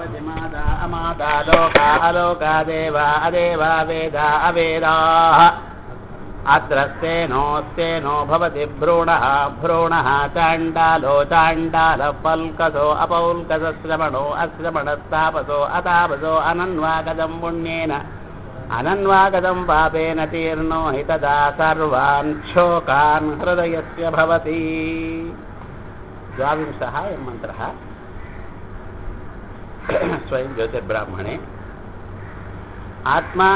माता अमाता लोका अलोका देवा अदेवा वेदा अवेदाः अत्रस्तेनोस्तेनो भवति भ्रूणः भ्रूणः चाण्डालो चाण्डालपल्कसो अपौल्कसश्रमणो अश्रमणस्तापसो अतापसो अनन्वागतं पुण्येन अनन्वागतं पापेन तीर्णो हि तदा सर्वान् शोकान् हृदयस्य भवति द्वाविंशः अयं मन्त्रः स्वयं ज्योतिर्ब्राह्मणे आत्मा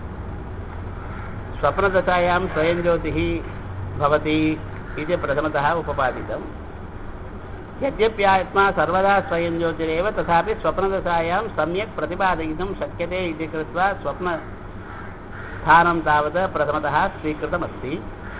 स्वप्नदशायां स्वयं ज्योतिः भवति इति प्रथमतः उपपादितम् यद्यप्यात्मा सर्वदा स्वयं ज्योतिरेव तथापि स्वप्नदशायां सम्यक् प्रतिपादयितुं शक्यते इति कृत्वा स्वप्नस्थानं तावत् प्रथमतः स्वीकृतमस्ति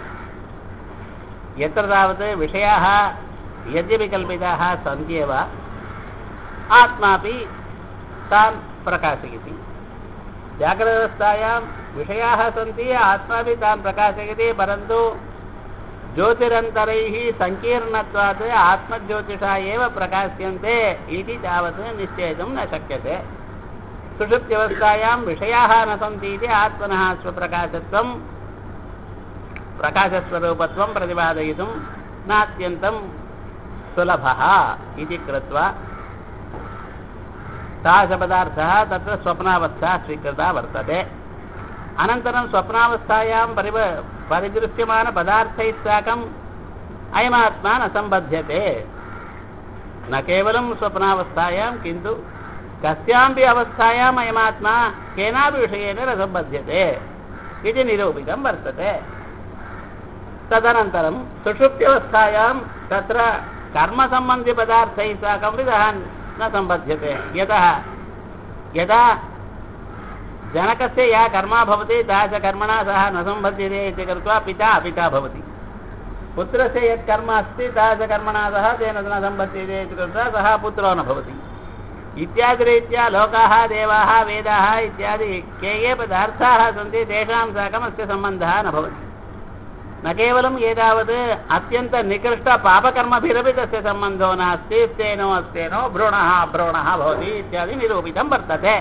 यत्र तावत् विषयाः यद्यपि कल्पिताः सन्त्येव आत्मापि तान् प्रकाशयति जाग्रदवस्थायां विषयाः सन्ति आत्मापि तान् प्रकाशयति परन्तु ज्योतिरन्तरैः सङ्कीर्णत्वात् आत्मज्योतिषा एव प्रकाश्यन्ते इति तावत् निश्चेतुं न शक्यते सुषुप्त्यवस्थायां विषयाः न सन्ति इति आत्मनः स्वप्रकाशत्वं प्रकाशस्वरूपत्वं प्रतिपादयितुं नात्यन्तं सुलभः इति कृत्वा तादृशपदार्थः तत्र स्वप्नावस्था स्वीकृता वर्तते अनन्तरं स्वप्नावस्थायां परिव परिदृश्यमानपदार्थैः साकम् अयमात्मा न सम्बध्यते न केवलं स्वप्नावस्थायां किन्तु कस्यामपि अवस्थायाम् अयमात्मा केनापि विषयेन न सम्बध्यते इति निरूपितं वर्तते तदनन्तरं सुषुप्त्यवस्थायां तत्र कर्मसम्बन्धिपदार्थैः साकं विदः न सम्बध्यते यतः यदा जनकस्य या कर्मा भवति तादृशकर्मणा सह न सम्बध्यते इति कृत्वा पिता अपिता भवति पुत्रस्य यत् कर्म अस्ति तादृशकर्मणा सह तेन न सम्बध्यते इति कृत्वा सः पुत्रो न भवति इत्यादिरीत्या लोकाः देवाः वेदाः इत्यादि के ये पदार्थाः सन्ति तेषां साकम् अस्य सम्बन्धः न भवति न केवलं एतावत् अत्यन्तनिकृष्टपापकर्मभिरपि तस्य सम्बन्धो नास्ति स्तेनो अस्तेनो भ्रूणः अभ्रूणः भवति इत्यादि निरूपितं वर्तते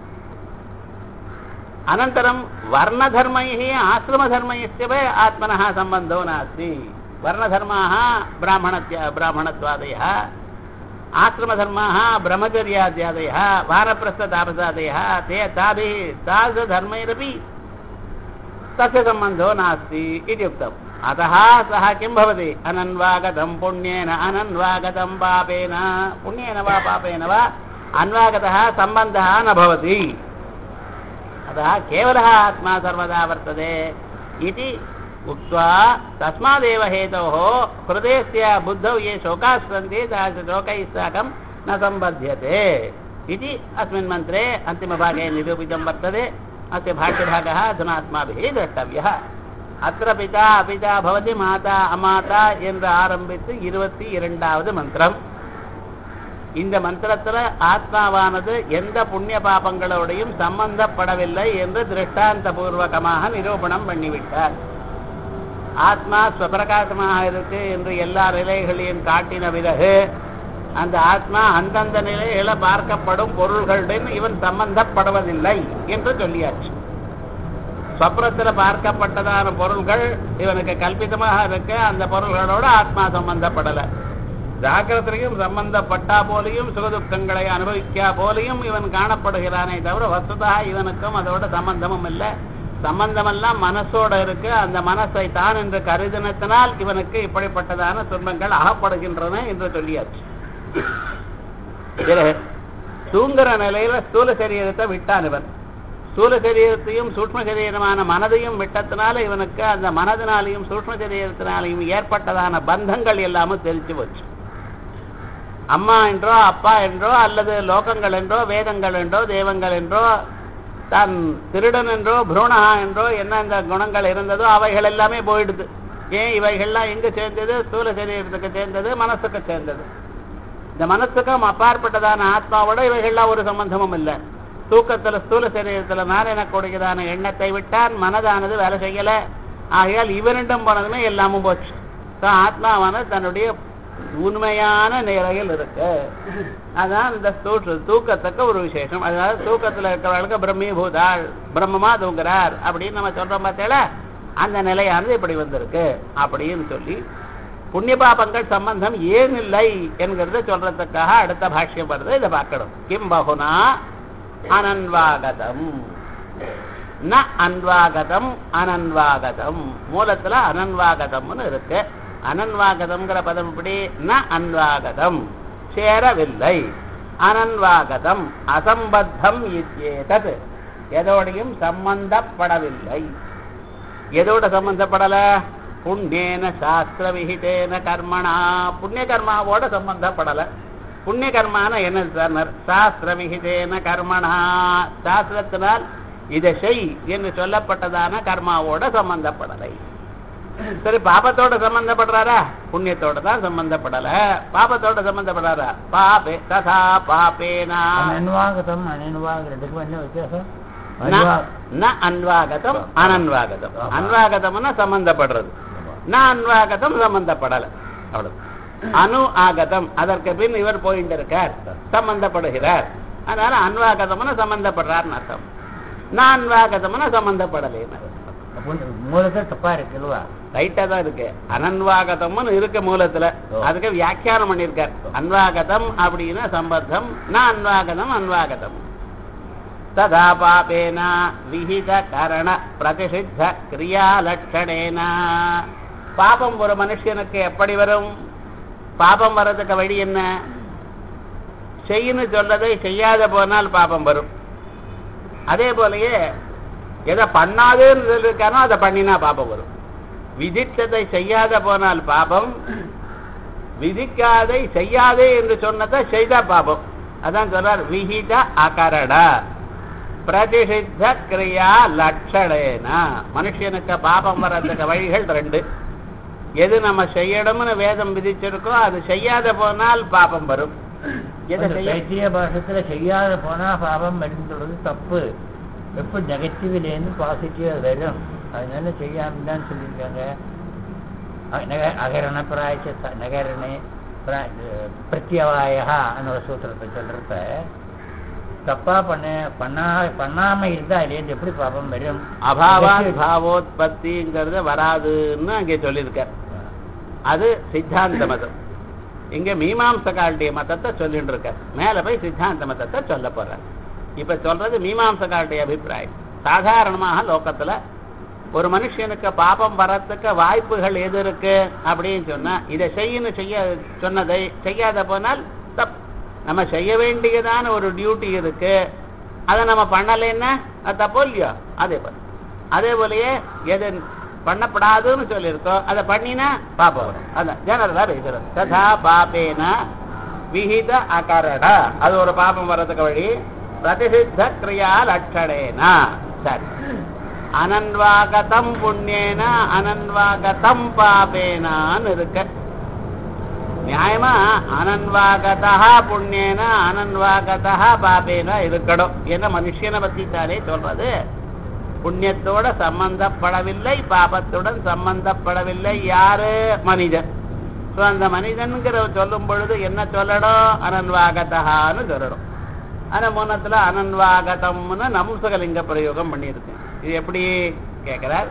अनन्तरं वर्णधर्मैः आश्रमधर्मैश्च आत्मनः सम्बन्धो नास्ति वर्णधर्माः ब्राह्मणत्य ब्राह्मणत्वादयः आश्रमधर्माः ब्रह्मचर्याद्यादयः वानप्रस्थतापसादयः ते ताभिः तादृशधर्मैरपि तस्य सम्बन्धो नास्ति इति उक्तम् अतः सः किं भवति अनन्वागतं पुण्येन अनन्वागतं पापेन पुण्येन वा पापेन वा अन्वागतः सम्बन्धः न भवति अतः केवलः आत्मा सर्वदा वर्तते इति उक्त्वा तस्मादेव हेतोः हृदयस्य बुद्धौ ये शोकाः सन्ति तादृशशोकैः साकं न सम्बध्यते इति अस्मिन् मन्त्रे अन्तिमभागे निरूपितं वर्तते अस्य भाष्यभागः अधुना अस्माभिः द्रष्टव्यः अत्र पिता अपिता भवति மாதா அமாதா என்று ஆரம்பித்து இருபத்தி இரண்டாவது மந்திரம் இந்த மந்திரத்தில் ஆத்மாவானது எந்த புண்ணிய பாபங்களோடையும் சம்பந்தப்படவில்லை என்று திருஷ்டாந்த பூர்வகமாக நிரூபணம் பண்ணிவிட்டார் ஆத்மா ஸ்வபிரகாசமாக இருக்கு என்று எல்லா நிலைகளையும் காட்டின பிறகு அந்த ஆத்மா அந்தந்த நிலைகளை பார்க்கப்படும் பொருள்களுடன் இவன் சம்பந்தப்படுவதில்லை என்று சொல்லியாச்சு ஸ்வப்னத்தில் பார்க்கப்பட்டதான பொருள்கள் இவனுக்கு கல்பிதமாக இருக்கு அந்த பொருள்களோட ஆத்மா சம்பந்தப்படலை ஜாக்கிரத்திலையும் சம்பந்தப்பட்டா போலையும் சுகதுக்கங்களை அனுபவிக்கா போலையும் இவன் காணப்படுகிறானே தவிர வசுதா இவனுக்கும் அதோட சம்பந்தமும் இல்லை சம்பந்தமெல்லாம் மனசோட இருக்கு அந்த மனசை தான் என்று கருதினத்தினால் இவனுக்கு இப்படிப்பட்டதான துன்பங்கள் அகப்படுகின்றன என்று சொல்லியாச்சு தூங்குற நிலையில ஸ்தூல சரீரத்தை விட்டான் இவன் ஸ்தூல சரீரத்தையும் சூக்ம சரீரமான மனதையும் விட்டத்தினால இவனுக்கு அந்த மனதினாலையும் சூக்ம சரீரத்தினாலையும் ஏற்பட்டதான பந்தங்கள் எல்லாமும் தெரிஞ்சு போச்சு அம்மா என்றோ அப்பா என்றோ அல்லது லோகங்கள் என்றோ வேதங்கள் என்றோ தெய்வங்கள் என்றோ தான் திருடன் என்றோ புருணா என்றோ என்ன இந்த குணங்கள் இருந்ததோ அவைகள் எல்லாமே போயிடுது ஏன் இவைகள்லாம் எங்க சேர்ந்தது ஸ்தூல சரீரத்துக்கு சேர்ந்தது மனசுக்கு சேர்ந்தது இந்த மனசுக்கும் அப்பாற்பட்டதான ஆத்மாவோட இவைகள்லாம் ஒரு சம்பந்தமும் இல்லை தூக்கத்துல ஸ்தூல சரீரத்துல நான் எனக்கு கொடுக்கிறதான எண்ணத்தை விட்டான் மனதானது வேலை செய்யல ஆகையால் இவனிடம் போனதுமே எல்லாமும் போச்சு ஆத்மாவான தன்னுடைய உண்மையான நிலையில் இருக்கு அதான் இந்த தூற்று தூக்கத்துக்கு ஒரு விசேஷம் அதாவது தூக்கத்துல இருக்கிறவர்களுக்கு பிரம்மீபூதாள் பிரம்மமா தூங்குறார் அப்படின்னு நம்ம சொல்றோம் பார்த்தேல அந்த நிலையானது இப்படி வந்திருக்கு அப்படின்னு சொல்லி புண்ணிய பாபங்கள் சம்பந்தம் ஏன் இல்லை என்கிறத சொல்றதுக்காக அடுத்த பாஷ்யம் வருது இதை பார்க்கணும் கிம் பகுனா அனன்வாகதம் ந அன்வாகதம் அனன்வாகதம் மூலத்துல அனன்வாகதம்னு இருக்கு அனன்வாகதம்ங்கிற பதம் இப்படி ந அன்வாகதம் சேரவில்லை அனன்வாகதம் அசம்பத்தம் இத்யேதத் எதோடையும் சம்பந்தப்படவில்லை எதோட சம்பந்தப்படல புண்ணியன சாஸ்திர விகிதேன கர்மணா புண்ணிய கர்மாவோட சம்பந்தப்படல புண்ணிய கர்மான என்ன சார் சாஸ்திர விகிதேன கர்மணா சாஸ்திரத்தினால் இதை செய் என்று சொல்லப்பட்டதான கர்மாவோட சம்பந்தப்படலை சரி பாபத்தோட சம்பந்தப்படுறாரா புண்ணியத்தோட தான் சம்பந்தப்படல பாபத்தோட சம்பந்தப்படுறாரா பாபே ததா பாபேனா அனன்வாகதம் அனன்வாக ரெண்டுக்கும் என்ன வித்தியாசம் ந- அன்வா- ந அன்வாகதம் அனன்வாகதம் ஆமா. அன்வாகதம்னா சம்பந்தப்படுறது ந அன்வாகதம் சம்பந்தப்படல அவ்வளவு அனு ஆகதம் அதற்கு பின் இவர் போயிட்டு இருக்கார் சம்பந்தப்படுகிறார் அதனால அன்வாகதம்னு சம்பந்தப்படுறார்னு அர்த்தம் ந அன்வாகதம்னு சம்பந்தப்படலைன்னு அப்போ மூலத்தில் தப்பா இருக்கு இல்லவா ரைட்டா தான் இருக்கு அனன்வாகதம்னு இருக்கு மூலத்துல ஓ. அதுக்கு வியாக்கியானம் பண்ணியிருக்கார் அன்வாகதம் அப்படின்னா சம்பந்தம் ந அன்வாகதம் அன்வாகதம் ததா பாபேன விஹித கரண பிரதிஷித்த கிரியா லட்சணேன பாபம் ஒரு மனுஷனுக்கு எப்படி வரும் பாபம் வர்றதுக்கு வழி என்ன செய்யுன்னு சொல்லதை செய்யாத போனால் பாபம் வரும் அதே போலயே எதை பண்ணாதேன்னு சொல்லியிருக்கானோ அதை பண்ணினா பாபம் வரும் விதித்ததை செய்யாத போனால் பாபம் விதிக்காதை செய்யாதே என்று சொன்னதை செய்தா பாபம் அதான் சொல்றார் விஹித அகரட பிரதிஷித்த கிரியா லட்சணேனா மனுஷனுக்கு பாபம் வர்றதுக்கு வழிகள் ரெண்டு எது நம்ம செய்யணும்னு வேதம் விதிச்சிருக்கோ அது செய்யாத போனால் பாபம் வரும் எதை அந்த செய்ய சைத்திய பாஷத்துல செய்யாத போனா பாவம் வருந்துறது தப்பு எப்ப நெகட்டிவ்லேருந்து பாசிட்டிவா வரும் அதனால செய்யாம தான் சொல்லியிருக்காங்க அ- நக- அகரண பிராய்ச்ச நகரணே பிரத்யவாயா ஒரு சூத்திரத்தை சொல்றப்ப தப்பா பண்ண பண்ணா பண்ணாம இருந்தா அதுலேருந்து எப்படி பாவம் வரும் அபாவாத் பாவோத்பத்திங்கிறது வராதுன்னு அங்கே சொல்லியிருக்கார் அது சித்தாந்த மதம் இங்க மீமாம்சகால்டைய மதத்தை சொல்லிட்டு இருக்கார் மேல போய் சித்தாந்த மதத்தை சொல்ல போறார் இப்ப சொல்றது மீமாம்சகால்டைய அபிப்பிராயம் சாதாரணமாக லோகத்துல ஒரு மனுஷனுக்கு பாபம் வரத்துக்கு வாய்ப்புகள் எது இருக்கு அப்படின்னு சொன்னா இதை செய்யணும் செய்ய சொன்னதை செய்யாத போனால் தப் நம்ம செய்ய வேண்டியதான ஒரு டியூட்டி இருக்கு அதை நம்ம பண்ணலைன்னா அது தப்போ இல்லையோ அதே போல அதே போலயே எது பண்ணப்படாதுன்னு சொல்லியிருக்கோம் அதை பண்ணினா பாப்பம் வரும் அதான் ஜெனரலா பேசுறது ததா பாபேன விஹித அகரண அது ஒரு பாபம் வர்றதுக்கு வழி பிரதிசித்த கிரியா லட்சணேனா சரி அனன்வாகதம் புண்ணியேன அனன்வாகதம் பாபேனான்னு இருக்கு நியாயமா அனன்வாகதா புண்ணியேன அனன்வாகதா பாபேன இருக்கணும் என்ன மனுஷனை பத்தி தானே சொல்றது புண்ணியத்தோட சம்பந்தப்படவில்லை பாபத்துடன் சம்பந்தப்படவில்லை யாரு மனிதன் ஸோ அந்த மனிதன்கிற சொல்லும் பொழுது என்ன சொல்லணும் அனன்வாகதான்னு சொல்லணும் ஆனா மூணத்துல அனன்வாகதம்னு நம்சகலிங்க பிரயோகம் பண்ணியிருக்கு இது எப்படி கேட்கிறார்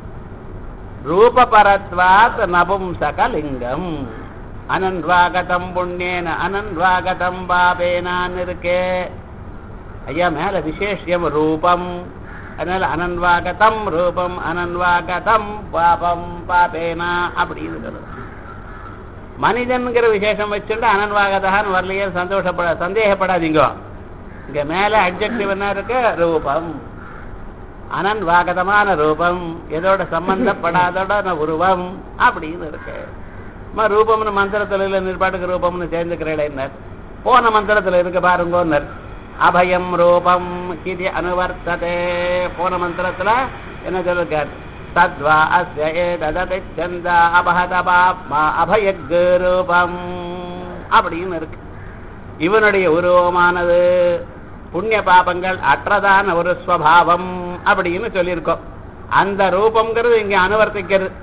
ரூபபரத்வாத் நபும்சகலிங்கம் அனன்வாகதம் புண்ணியேன அனன்வாகதம் பாபேனான்னு இருக்கே ஐயா மேல விசேஷம் ரூபம் அதனால அனன்வாகதம் ரூபம் அனன்வாகதம் பாபம் பாபேனா அப்படின்னு சொல்லுது மனிதன்கிற விசேஷம் வச்சுட்டு அனன்வாகதான்னு வரலையே சந்தோஷப்பட சந்தேகப்படாதீங்க இங்க மேல அட்ஜெக்டிவ் என்ன இருக்கு ரூபம் அனன்வாகதமான ரூபம் எதோட சம்பந்தப்படாதோட உருவம் அப்படின்னு இருக்கு அம்மா, ரூபம்னு மந்திரத்துல இல்ல நிற்பாட்டுக்கு ரூபம்னு சேர்ந்துக்கிறேன் போன மந்திரத்துல இருக்கு பாருங்கன்னர் அபயம் ரூபம் இது அனுவர்த்ததே போன மந்திரத்துல என்ன சொல்லிருக்கார் தத்வா அஸ்ய ஏதததி சந்தா அபஹத பாப்மா அபயக் ரூபம் அப்படின்னு இருக்கு இவனுடைய உருவமானது புண்ணிய பாபங்கள் அற்றதான ஒரு ஸ்வபாவம் அப்படின்னு சொல்லியிருக்கோம் அந்த ரூபம்ங்கிறது இங்க அனுவர்த்திக்கிறது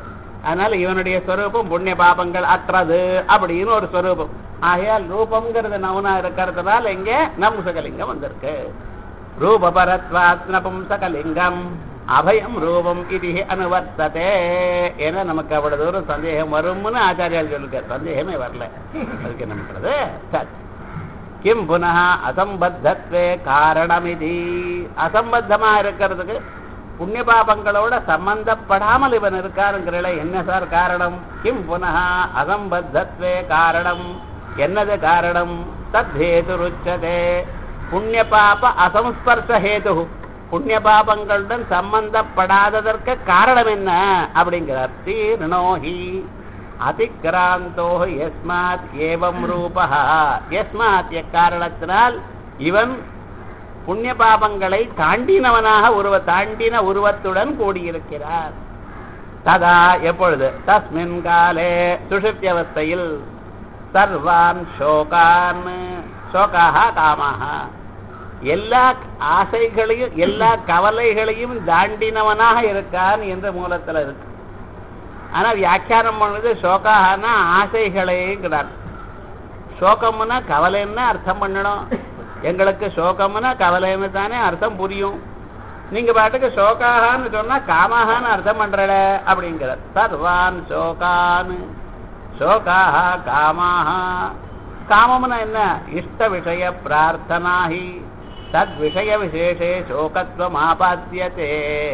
அதனால இவனுடைய ஸ்வரூபம் புண்ணிய பாபங்கள் அற்றது அப்படின்னு ஒரு ஸ்வரூபம் ஆகையால் ரூபம்ங்கிறது நவுனா இருக்கிறதுனால இங்க நம்சகலிங்கம் வந்திருக்கு ரூபபரத்வாத் நபும்சகலிங்கம் அபயம் ரூபம் இது அனுவர்த்ததே ஏன்னா நமக்கு அவ்வளவு தூரம் சந்தேகம் வரும்னு ஆச்சாரியால் சொல்லிருக்கார் சந்தேகமே வரல அதுக்கு என்ன பண்றது சரி கிம் புனः அசம்பத்தத்வே காரணமிதி அசம்பத்தமா இருக்கிறதுக்கு புண்ணிய பாபங்களோட சம்பந்தப்படாமல் இவன் இருக்காருங்கிறல என்ன சார் காரணம் கிம் புனः அசம்பத்தத்வே காரணம் என்னது காரணம் தத்ஹேது ருச்சதே புண்ணிய பாப அசம்ஸ்பர்ச ஹேது புண்ணிய பாபங்களுடன் சம்பந்தப்படாததற்கு காரணம் என்ன அப்படிங்கிறார் தீர்ணோஹி அதிக்கிராந்தோ எஸ்மாத் ஏவம் ரூபா எஸ்மாத் எக்காரணத்தினால் இவன் புண்ணிய பாபங்களை தாண்டினவனாக உருவ தாண்டின உருவத்துடன் கூடியிருக்கிறார் ததா எப்பொழுது தஸ்மின் காலே சுஷுப்தி அவஸ்தையில் சர்வான் சோகான் சோகாக காமாக எல்லா ஆசைகளையும் எல்லா கவலைகளையும் தாண்டினவனாக இருக்கான் என்ற மூலத்துல இருக்கு ஆனா வியாக்கியானம் பண்ணது சோகாகனா ஆசைகளேங்கிறார் சோகம்னா கவலைன்னு அர்த்தம் பண்ணணும் எங்களுக்கு சோகம்னா கவலைன்னு தானே அர்த்தம் புரியும் நீங்க பாட்டுக்கு சோகாகான்னு சொன்னா காமகான்னு அர்த்தம் பண்றல அப்படிங்கிறார் சர்வான் சோகான் சோகாஹ காமாக காமம்னா என்ன இஷ்ட விஷய பிரார்த்தனாஹி தத் விஷய விசேஷே சோகத்துவம் ஆபாத்தியதே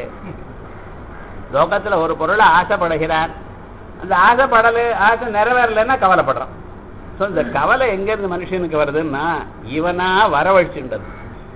லோகத்துல ஒரு பொருளை ஆசைப்படுகிறான் அந்த ஆசைப்படல ஆசை நிறைவேறலைன்னா கவலைப்படுறான் ஸோ இந்த கவலை எங்கேருந்து மனுஷனுக்கு வருதுன்னா இவனா வரவழைச்சுன்றது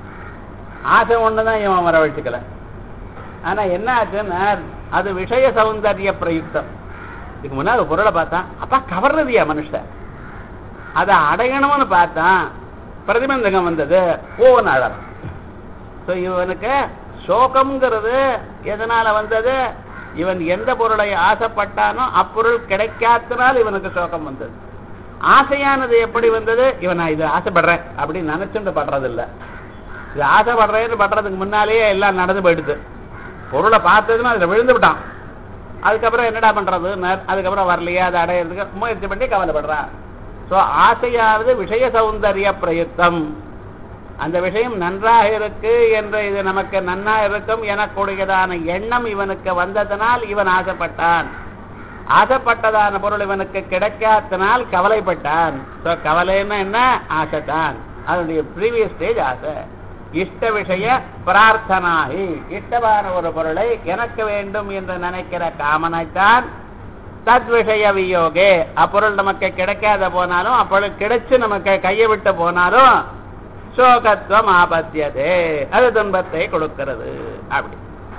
ஆசை ஒண்ணுதான் இவன் வரவழைச்சுக்கல ஆனா என்ன ஆச்சுன்னா அது விஷய சௌந்தரிய பிரயுக்தம் இதுக்கு முன்னாடி ஒரு பொருளை பார்த்தான் அப்பா கவர்றதுயா மனுஷன் அதை அடையணும்னு பார்த்தான் பிரதிபந்தகம் வந்தது ஓன்னு அழறான் ஸோ இவனுக்கு சோகம்ங்கிறது எதனால வந்தது இவன் எந்த பொருளை ஆசைப்பட்டானோ அப்பொருள் கிடைக்காதனால் இவனுக்கு சோகம் வந்தது ஆசையானது எப்படி வந்தது இவன் நான் இது ஆசைப்படுறேன் அப்படின்னு நினைச்சுட்டு படுறது இல்ல இது ஆசைப்படுறேன்னு படுறதுக்கு முன்னாலேயே எல்லாம் நடந்து போயிடுது பொருளை பார்த்ததுன்னா அதுல விழுந்து விட்டான் அதுக்கப்புறம் என்னடா பண்றது அதுக்கப்புறம் வரலையா அதை அடையிறதுக்கு முயற்சி பண்ணி கவலைப்படுறான் ஸோ ஆசையாவது விஷய சௌந்தரிய பிரயுக்தம் அந்த விஷயம் நன்றாக இருக்கு என்று இது நமக்கு நன்னா இருக்கும் எனக்கூடியதான எண்ணம் இவனுக்கு வந்ததனால் இவன் ஆசைப்பட்டான் ஆசைப்பட்டதான பொருள் இவனுக்கு கிடைக்காதனால் கவலைப்பட்டான் ஸோ கவலைன்னா என்ன ஆசைதான் அதனுடைய ப்ரீவியஸ் ஸ்டேஜ் ஆசை இஷ்ட விஷய பிரார்த்தனாகி இஷ்டமான ஒரு பொருளை எனக்கு வேண்டும் என்று நினைக்கிற காமனைத்தான் தத் விஷய வியோகே அப்பொருள் நமக்கு கிடைக்காத போனாலும் அப்பொருள் கிடைச்சு நமக்கு கையை விட்டு போனாலும் சோகத்துவம் ஆபத்தியதே அது துன்பத்தை கொடுக்கிறது அப்படி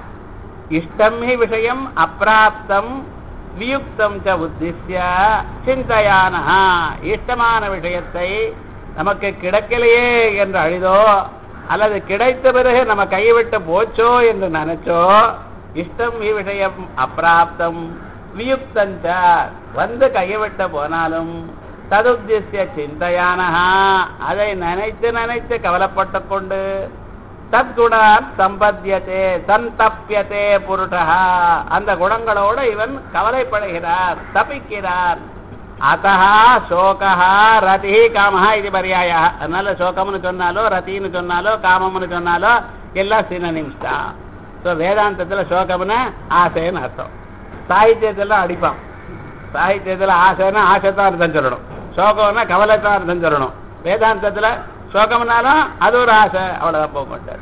இஷ்டம் ஹி விஷயம் அப்பிராப்தம் வியுக்தம் ச உத்திசிய சிந்தையான இஷ்டமான விஷயத்தை நமக்கு கிடைக்கலையே என்று அழிதோ அல்லது கிடைத்த பிறகு நம்ம கைவிட்டு போச்சோ என்று நினைச்சோ இஷ்டம் ஹி விஷயம் அப்பிராப்தம் வியுக்தஞ்ச வந்து கைவிட்டு போனாலும் ததுத்திய சிந்தையானஹா அதை நினைத்து நினைத்து கவலைப்பட்டு கொண்டு தத்குணான் சம்பத்தியத்தே சந்தப்பியத்தே புருஷா அந்த குணங்களோட இவன் கவலைப்படுகிறார் தப்பிக்கிறார் அத்தா சோகா ரதி காமஹா இது பரியாயா அதனால சோகம்னு சொன்னாலோ ரத்தின்னு சொன்னாலோ காமம்னு சொன்னாலோ எல்லாம் சினனிம்ஸ் தான் ஸோ வேதாந்தத்துல சோகம்னா ஆசைன்னு அர்த்தம் சாகித்யத்துல அடிப்பான் சாகித்யத்துல ஆசைன்னா ஆசை தான் அர்த்தம் சொல்லணும் சோகம்னா கவலை தான் அர்த்தம் சொல்லணும் வேதாந்தத்துல சோகம்னாலும் அது ஒரு ஆசை அவ்வளவுதான் போக மாட்டார்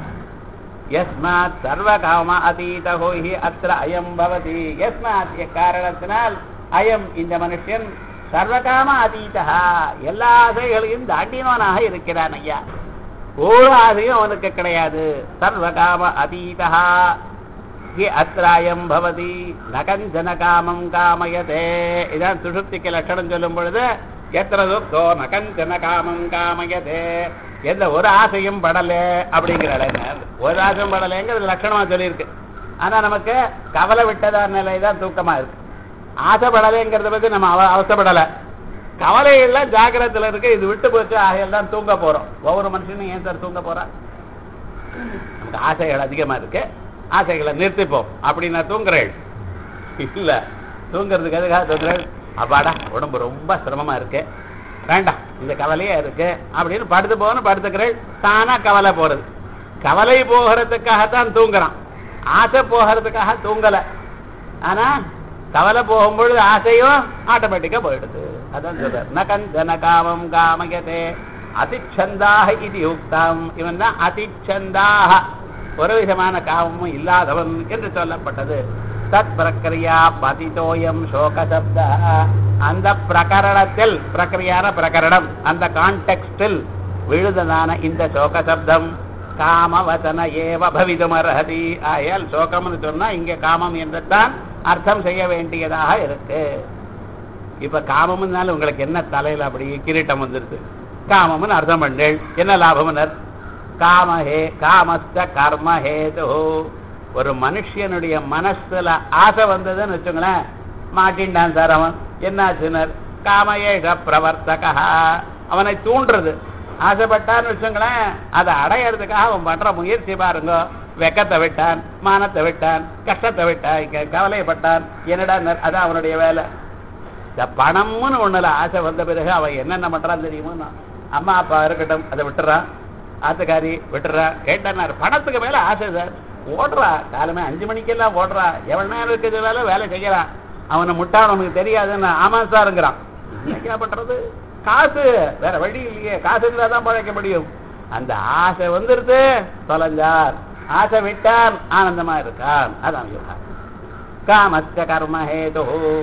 எஸ்மாத் சர்வ காம அதீத ஹோஹி அத்திர அயம் பவதி எஸ்மாத் காரணத்தினால் அயம் இந்த மனுஷன் சர்வகாம அதீதா எல்லா ஆசைகளையும் தாண்டினவனாக இருக்கிறான் ஐயா ஒரு ஆசையும் அவனுக்கு கிடையாது சர்வகாம அதீதா ஹி அத்திராயம் பவதி நகஞ்சன காமம் காமயதே இதான் சுஷுப்திக்கு லட்சணம் சொல்லும் பொழுது எத்தனை துக்கோ நகஞ்சன காமம் காமயதே எந்த ஒரு ஆசையும் படல அப்படிங்கிற இளைஞர் ஒரு ஆசையும் படலைங்கிறது லட்சணமா சொல்லியிருக்கு ஆனா நமக்கு கவலை விட்டதா நிலை தான் தூக்கமா இருக்கு ஆசைப்படலைங்கிறத பத்தி நம்ம அவ அவசப்படல கவலை எல்லாம் ஜாக்கிரத்துல இருக்கு இது விட்டு போச்சு ஆகையெல்லாம் தான் தூங்க போறோம் ஒவ்வொரு மனுஷனும் ஏன் சார் தூங்க போறான் நமக்கு ஆசைகள் அதிகமா இருக்கு ஆசைகளை நிறுத்திப்போம் அப்படி நான் தூங்குறேன் இல்ல தூங்குறதுக்கு எதுக்காக தூங்குறேன் அப்பாடா உடம்பு ரொம்ப சிரமமா இருக்கு வேண்டாம் இந்த கவலையே இருக்கு அப்படின்னு படுத்து போகணும் படுத்துக்கிறேன் தானா கவலை போறது கவலை போகிறதுக்காகத்தான் தூங்குறான் ஆசை போகிறதுக்காக தூங்கல ஆனா கவலை போகும்பொழுது ஆசையும் ஆட்டோமேட்டிக்கா போயிடுது அதான் சொல்றார் ந கஞ்சன காமம் காமயதே அதிச்சந்தாக இது யுக்தம் இவன் தான் அதிச்சந்தாக ஒரு விதமான காமமும் இல்லாதவன் என்று சொல்லப்பட்டது தத் பிரக்ரியா பதிதோயம் சோக சப்த அந்த பிரகரணத்தில் பிரக்ரியான பிரகரணம் அந்த கான்டெக்ஸ்டில் விழுததான இந்த சோக சப்தம் காமவசன ஏவ பவிதுமர்ஹதி ஆயால் சோகம்னு சொன்னா இங்க காமம் என்று தான் அர்த்தம் செய்ய வேண்டியதாக இருக்கு இப்ப காமம்னால உங்களுக்கு என்ன தலையில அப்படி கிரீட்டம் வந்துருது காமம்னு அர்த்தம் பண்ணேள் என்ன லாபம்னர் காமஹே காமஸ்த கர்ம ஹேது ஒரு மனுஷனுடைய மனசுல ஆசை வந்ததுன்னு வச்சுங்களேன் மாட்டின்டான் சார் அவன் என்னாச்சுனர் காமயேஷ பிரவர்த்தகா அவனை தூண்டுறது ஆசைப்பட்டான்னு வச்சுங்களேன் அதை அடையிறதுக்காக அவன் பண்ற முயற்சி பாருங்க வெக்கத்தை விட்டான் மானத்தை விட்டான் கஷ்டத்தை விட்டான் இங்க கவலைப்பட்டான் என்னடா நர்- அதான் அவனுடைய வேலை இந்த பணம்னு ஒண்ணுல ஆசை வந்த பிறகு அவன் என்னென்ன பண்றான் தெரியுமா அம்மா அப்பா இருக்கட்டும் அதை விட்டுறான் ஆத்துக்காரி விட்டுறா கேட்டார் பணத்துக்கு மேல ஆசை சார் ஓடுறா காலமே அஞ்சு மணிக்கெல்லாம் ஓடுறா எவ்வளவு நேரம் இருக்குது வேலை வேலை செய்யறான் அவனை முட்டான் அவனுக்கு தெரியாதுன்னு ஆமா சாருங்கிறான் என்ன பண்றது காசு வேற வழி இல்லையே காசு இருந்தா தான் பழைக்க முடியும் அந்த ஆசை வந்துருது தொலைஞ்சார் ஆசை விட்டான் ஆனந்தமா இருக்கான் அதான் சொல்றான் காமஸ்த கர்ம ஹேது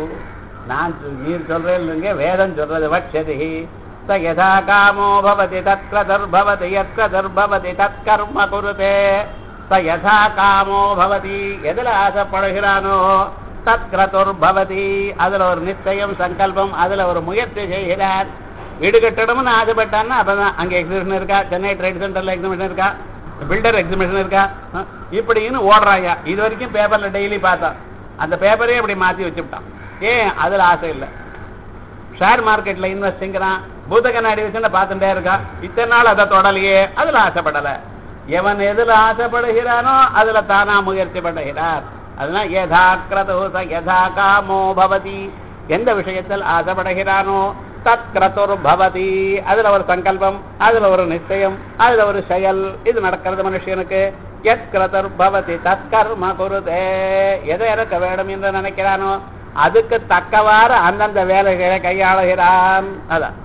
நான் சொல்- நீர் சொல்றேன் இல்லைங்க வேதம் சொல்றது வட்சதி ச யதா காமோ பவதி தத்கிரதர்பவதி யத்கிரதர்பவதி தத்கர்ம குருதே ச யதா காமோ பவதி எதுல ஆசைப்படுகிறானோ தத்கிரதுர்பவதி அதுல ஒரு நிச்சயம் சங்கல்பம் அதுல ஒரு முயற்சி செய்கிறார் வீடு கட்டணும்னு ஆசைப்பட்டான்னா அப்பதான் அங்க எக்ஸிபிஷன் இருக்கா சென்னை ட்ரேட் சென்டர்ல எக்ஸிபிஷன் இருக்கா பில்டர் எக்ஸிபிஷன் இருக்கா அஹ், இப்படின்னு ஓடுறாங்க இது வரைக்கும் பேப்பர்ல டெய்லி பார்த்தான் அந்த பேப்பரே அப்படி மாத்தி வச்சுட்டான் ஏன் அதுல ஆசை இல்லை ஷேர் மார்க்கெட்ல இன்வெஸ்டிங்கிறான் பூத கண்ணாடி வச்சுன்னு பார்த்துட்டே இருக்கான் இத்தனை நாள் அதை தொடலையே அதுல ஆசைப்படல எவன் எதுல ஆசைப்படுகிறானோ அதுல தானா முயற்சி பண்ணுகிறார் அதெல்லாம் யதா கிரதோச யதா காமோ பவதி எந்த விஷயத்தில் ஆசைப்படுகிறானோ தத் கிரதுர் பவதி அதுல ஒரு சங்கல்பம் அதுல ஒரு நிச்சயம் அதுல ஒரு செயல் இது நடக்கிறது மனுஷனுக்கு எத் கிரதர் பவதி தத் கர்ம குருதே எதை எனக்கு வேணும் என்று நினைக்கிறானோ அதுக்கு தக்கவாறு அந்தந்த வேலைகளை கையாளுகிறான் அதான்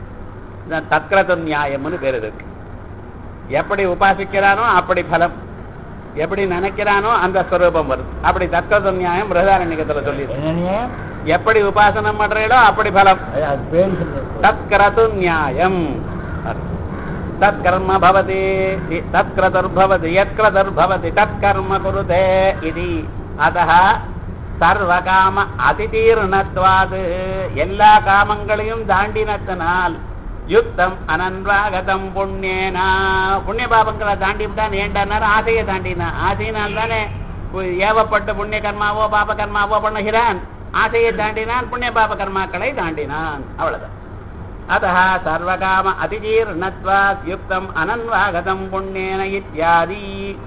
இதான் தத்கிரத நியாயம்னு பேர் இருக்கு எப்படி உபாசிக்கிறானோ அப்படி பலம் எப்படி நினைக்கிறானோ அந்த ஸ்வரூபம் வருது அப்படி தத்கிரத நியாயம் பிரதாரண்யத்துல சொல்லி என்னன்னு எப்படி உபாசனம் பண்றீங்களோ அப்படி பலம் அது அது பேர் சொல்லு தத்கிரது நியாயம் தத்கர்ம பவதி தத்கிரதுர்பவதி யத்கிரதுர்பவதி தத்கர்ம குருதே இது அதः சர்வகாம அதிதீர்ணத்வாது எல்லா காமங்களையும் தாண்டினத்தினால் யுக்தம் அனன்வாகதம் புண்ணியனா புண்ணிய பாபங்களை தாண்டி விட்டான் ஏண்டானார் ஆசையை தாண்டினா ஆசையினால் தானே பு- ஏவப்பட்டு புண்ணிய கர்மாவோ பாப கர்மாவோ பண்ணுகிறான் ஆசையை தாண்டினான் புண்ணிய பாப கர்மாக்களை தாண்டினான் அவ்வளவுதான் अतः सर्वकाम அதிஜீர்ணத்வாத் யுக்தம் அனன்வாகதம் புண்ணியன இத்தியாதி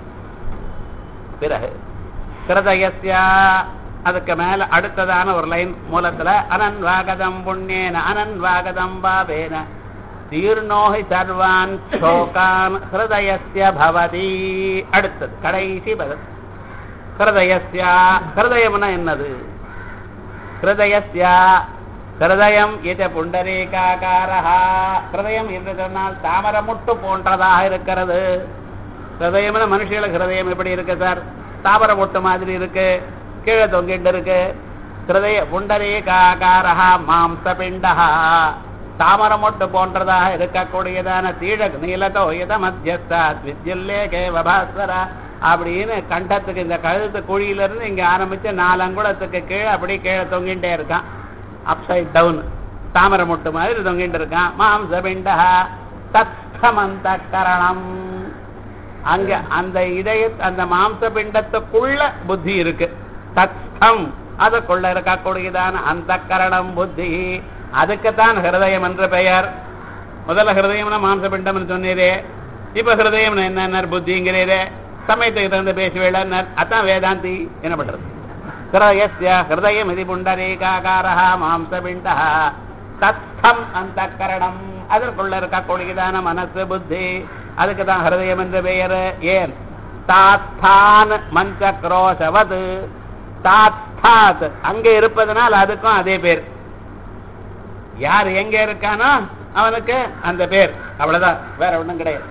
பிறகு கிருதயஸ்ய அதுக்கு மேல அடுத்ததான ஒரு லைன் மூலத்துல அனன்வாகதம் புண்ணியன அனன்வாகதம் பாவேன தீர்ணோஹி சர்வான் சோகான் ஹிருதயஸ்ய பவதி அடுத்தது கடைசி பதம் ஹிருதயஸ்ய ஹிருதயம்னா என்னது ஹிருதயஸ்ய ஹிருதயம் இது புண்டரீகாகாரஹா ஹிருதயம் என்று சொன்னால் தாமரமுட்டு போன்றதாக இருக்கிறது ஹிருதயம்னு மனுஷங்களுக்கு ஹிருதயம் எப்படி இருக்கு சார் தாமரை மொட்டு மாதிரி இருக்கு கீழே தொங்கிட்டு இருக்கு ஹிருதய புண்டரீகாகாரஹா மாம்ச பிண்டஹா தாமர மொட்டு போன்றதாக இருக்கக்கூடியதான தீழ நீலதோ இத மத்தியஸ்தா வித்யுல்லேகே வபாஸ்வரா அப்படின்னு கண்டத்துக்கு இந்த கழுத்து குழியில இருந்து இங்க ஆரம்பிச்சு நாலு அங்குலத்துக்கு கீழே அப்படி கீழே தொங்கிட்டே இருக்கான் அப்சைட் டவுன் தாமரை மொட்டு மாதிரி தொங்கிட்டு இருக்கான் மாம்ச பிண்டா தத்தமந்த கரணம் அங்க அந்த இதய அந்த மாம்ச பிண்டத்துக்குள்ள புத்தி இருக்கு தத்தம் அதுக்குள்ள இருக்கக்கூடியதான அந்த கரணம் புத்தி அதுக்குத்தான் ஹிருதயம் என்ற பெயர் முதல்ல ஹிருதயம்னா மாம்ச பிண்டம் சொன்னீரே இப்ப ஹிருதயம் என்ன புத்திங்கிறீரே சமயத்துக்கு தகுந்த பேசுவேளார் அதான் வேதாந்தி என்ன பண்றது ஹிருதயஸ்ய ஹிருதயமிதி புண்டரீகாகாரः மாம்சபிண்டः தத்தம் அந்த கரணம் அதற்குள்ள இருக்கக்கூடியதான மனசு புத்தி அதுக்கு தான் ஹிருதயம் என்று பெயர் ஏன் தாத்தான் மஞ்ச குரோஷவது தாத்தாத் அங்க இருப்பதனால் அதுக்கும் அதே பேர் யார் எங்க இருக்கானோ அவனுக்கு அந்த பேர் அவ்வளவுதான் வேற ஒண்ணும் கிடையாது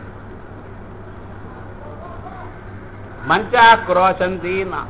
மஞ்சா குரோசந்தின்னா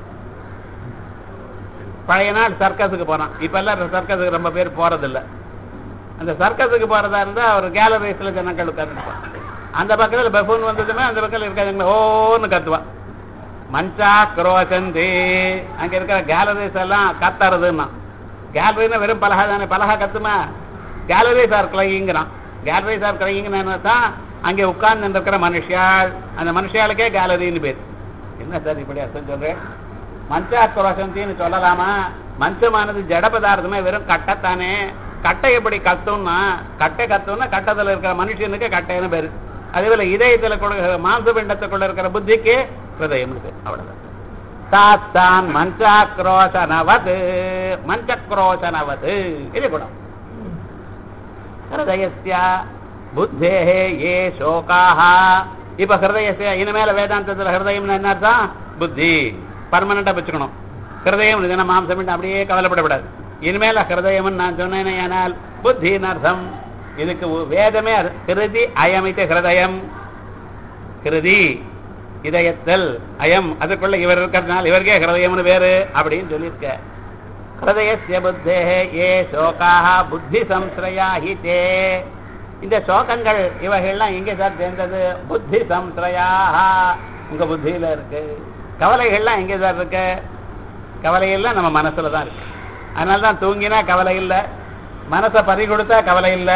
பழைய நாள் சர்க்கஸுக்கு போனான் இப்ப எல்லாம் சர்க்கஸுக்கு ரொம்ப பேர் போறதில்ல அந்த சர்க்கஸுக்கு போறதா இருந்தா அவர் கேலரிஸ்ல ஜனங்கள் உட்கார்ந்துருப்பான் அந்த பக்கத்துல பஃபூன் வந்ததுமே அந்த பக்கத்துல இருக்காதுங்க ஓன்னு கத்துவான் மஞ்சா குரோசந்தி அங்க இருக்கிற கேலரிஸ் எல்லாம் கத்துறதுன்னா கேலரின்னா வெறும் பலகா தானே பலகா கத்துமா கேலரிஸ் ஆர் கிளைங்கிறான் கேலரிஸ் ஆர் கிளைங்னு தான் அங்கே உட்கார்ந்து இருக்கிற மனுஷியாள் அந்த மனுஷியாளுக்கே கேலரின்னு பேர் என்ன சார் இப்படி அர்த்தம் சொல்றேன் மஞ்சா குரோசந்தின்னு சொல்லலாமா மஞ்சமானது ஜட பதார்த்தமே வெறும் கட்டைத்தானே கட்டை எப்படி கத்தும்னா கட்டை கத்தும்னா கட்டத்துல இருக்கிற மனுஷனுக்கு கட்டைன்னு பேரு அதே போல இதயத்துல கொள்ள மாംസ பிண்டத்துக்குள்ள இருக்கிற புத்திக்கு ஹிருதயம் இருக்கு அவ்வளவுதான் தாத்தான் மஞ்சாக்ரோஷனவது மஞ்சக்ரோஷனவது இது குணம் ஹிருதயஸ்ய புத்தேஹே ஏ சோகாஹ இப்ப ஹிருதயஸ்ய இனிமேல வேதாந்தத்துல ஹிருதயம்னு என்ன அர்த்தம் புத்தி பர்மனண்டா வச்சுக்கணும் ஹிருதயம் இதுனா மாம்சம் அப்படியே கவலைப்படக்கூடாது இனிமேல ஹிருதயம் நான் சொன்னேனே ஆனால் புத்தின்னு அர்த்தம் இதுக்கு வேதமே ஹிருதி அயமித்த ஹிருதயம் ஹிருதி இதயத்தில் அயம் அதுக்குள்ள இவர் இருக்கிறதுனால இவருக்கே ஹிருதயம்னு வேறு அப்படின்னு சொல்லியிருக்க ஹிருதயசிய புத்தே ஏ சோகாக புத்தி சம்ஸ்ரயா ஹிதே இந்த சோகங்கள் இவைகள்லாம் எங்கே சார் சேர்ந்தது புத்தி சம்ஸ்ரயாக உங்க புத்தியில இருக்கு கவலைகள்லாம் எங்கே சார் இருக்கு கவலையெல்லாம் நம்ம மனசுல தான் இருக்கு அதனால தான் தூங்கினா கவலை இல்லை மனசை பறி கொடுத்தா கவலை இல்லை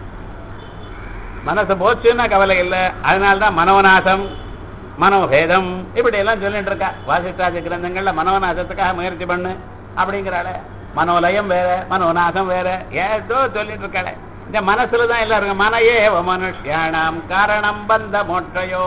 மனசு போச்சுன்னா கவலை இல்லை அதனால தான் மனோநாசம் மனோபேதம் இப்படி எல்லாம் சொல்லிட்டு இருக்கா வாசிஷ்டாதி கிரந்தங்கள்ல மனோநாசத்துக்காக முயற்சி பண்ணு அப்படிங்கிறாள மனோலயம் வேற மனோநாசம் வேற ஏதோ சொல்லிட்டு இருக்காளே இந்த மனசுல தான் எல்லாம் இருக்கு மனையே மனுஷியானாம் காரணம் பந்த மோட்டையோ